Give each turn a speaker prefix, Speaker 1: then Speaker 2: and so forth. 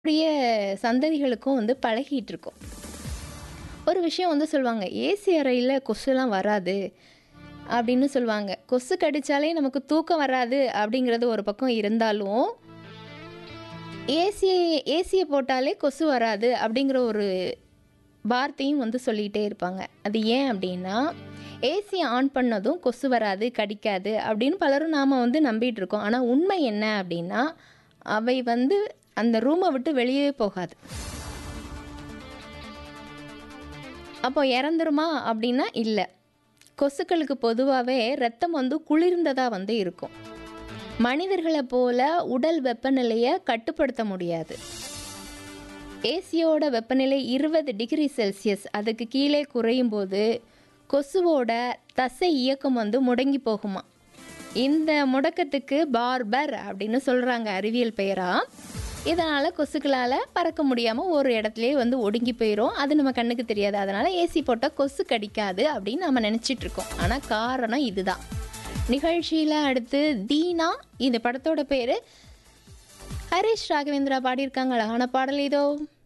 Speaker 1: அப்படியே சந்ததிகளுக்கும் வந்து பழகிட்டு இருக்கோம் ஒரு விஷயம் வந்து சொல்லுவாங்க ஏசி அறையில் கொசுலாம் வராது அப்படின்னு சொல்லுவாங்க கொசு கடிச்சாலே நமக்கு தூக்கம் வராது அப்படிங்கிறது ஒரு பக்கம் இருந்தாலும் ஏசி ஏசியை போட்டாலே கொசு வராது அப்படிங்கிற ஒரு வார்த்தையும் வந்து சொல்லிகிட்டே இருப்பாங்க அது ஏன் அப்படின்னா ஏசி ஆன் பண்ணதும் கொசு வராது கடிக்காது அப்படின்னு பலரும் நாம் வந்து நம்பிட்டு இருக்கோம் ஆனால் உண்மை என்ன அப்படின்னா அவை வந்து அந்த ரூமை விட்டு வெளியே போகாது அப்போ இறந்துருமா அப்படின்னா இல்லை கொசுக்களுக்கு பொதுவாகவே ரத்தம் வந்து குளிர்ந்ததாக வந்து இருக்கும் மனிதர்களை போல உடல் வெப்பநிலையை கட்டுப்படுத்த முடியாது ஏசியோட வெப்பநிலை இருபது டிகிரி செல்சியஸ் அதுக்கு கீழே குறையும் போது கொசுவோட தசை இயக்கம் வந்து முடங்கி போகுமா இந்த முடக்கத்துக்கு பார்பர் அப்படின்னு சொல்கிறாங்க அறிவியல் பெயராக இதனால் கொசுக்களால் பறக்க முடியாமல் ஒரு இடத்துலையே வந்து ஒடுங்கி போயிடும் அது நம்ம கண்ணுக்கு தெரியாது அதனால் ஏசி போட்டால் கொசு கடிக்காது அப்படின்னு நம்ம நினச்சிட்டு இருக்கோம் ஆனால் காரணம் இதுதான் நிகழ்ச்சியில் அடுத்து தீனா இந்த படத்தோட பேர் ஹரிஷ் ராகவேந்திரா பாடியிருக்காங்க அழகான பாடல் இதோ